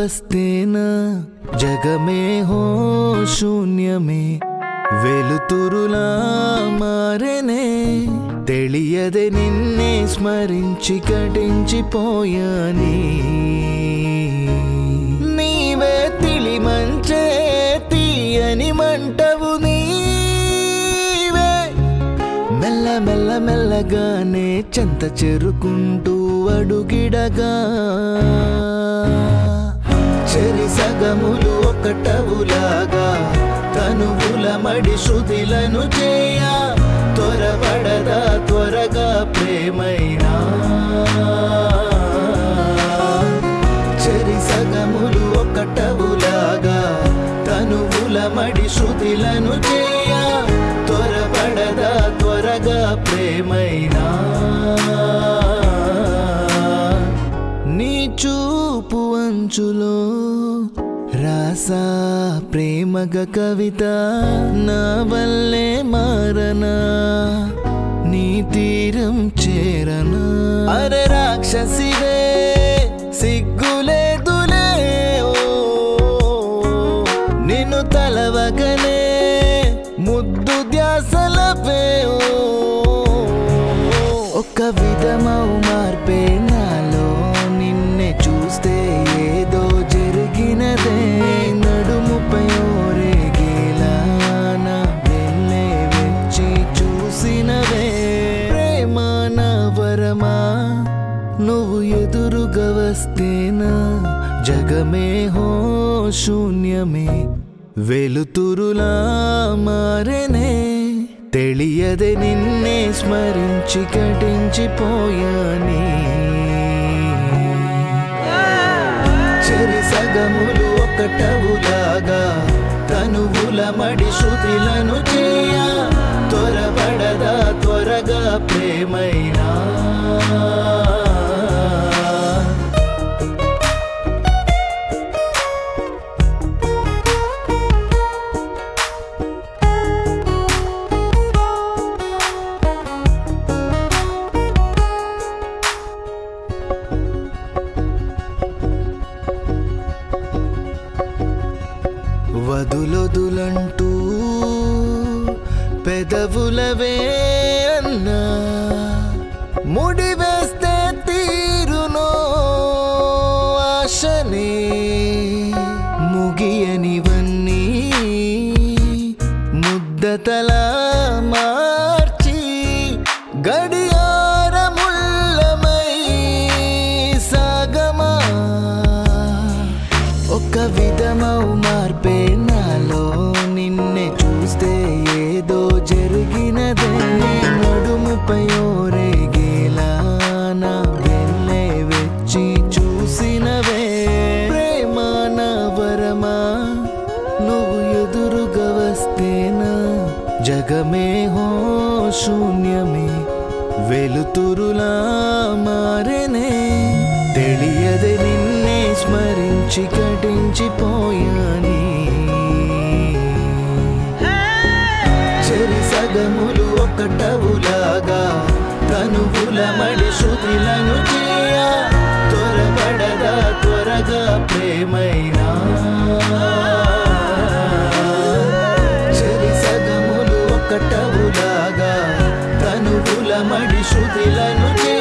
వస్తేనా జగమే హో శూన్యమే వెలుతురులా మారెనే తెలియదే నిన్నే స్మరించి కటించిపోయాని నీవే తిలి మంచే తీయని మంటవు నీవే మెల్ల మెల్ల మెల్లగానే చెంత చెరుకుంటూ అడుగిడగా చెరి సగములు ఒకటవులాగా తనువుల మడి శృతిలను చేయ త్వరపడదా త్వరగా ప్రేమైనా చెరి సగములు ఒకటవులాగా తనువుల మడి శృతిలను చేయ త్వరపడదా త్వరగా ప్రేమైనా నీ చూపు అంచులో రాసా ప్రేమగ కవిత నా వల్లే మారనా నీ తీరం చేరనా అరే రాక్షసివే సిగ్గులేదులే ఓ నిన్ను తలవగనే ముద్దు ధ్యాసలపే ఓ ఒక విధమౌ మార్పే నాలో నిన్నే చూస్తే ఏదో జరిగినదే నడుముపై ఓరేగేలా నా వెళ్ళే వచ్చి చూసినవే ప్రేమ నా వరమా నువ్వు ఎదురుగా వస్తేనా జగమే హో శూన్యమే వెలుతురులా మారెనే తెలియదే నిన్నే స్మరించి కటించిపోయాని చెరి సగములు ఒకటవులాగా తనువుల మడి శృతిలను చేయ త్వరపడదా త్వరగా ప్రేమైనా వదులొదులంటూ పెదవులవే అన్నా ముడి వేస్తే తీరునో ఆశనే ముగియనివన్నీ ముద్దతలా మార్చి గడియారముల్లమై సాగమా ఒక విధమౌ మార్పే నాలో నిన్నే చూస్తే ఏదో జరిగినదే నడుముపై ఓరేగేలా నా వెళ్ళే వచ్చి చూసినవే ప్రేమ నా వరమా నువ్వు ఎదురుగా వస్తేనా జగమే హో శూన్యమే వెలుతురులా మారెనే తెలియదే నిన్నే స్మరించి కటించిపోయాని చెరి సగములు ఒకటవులాగా తనువుల మడి శృతిలను చేయ త్వరపడదా త్వరగా ప్రేమైనా చెరి సగములు ఒకటవులాగా తనువుల మడి శృతిలను చేయ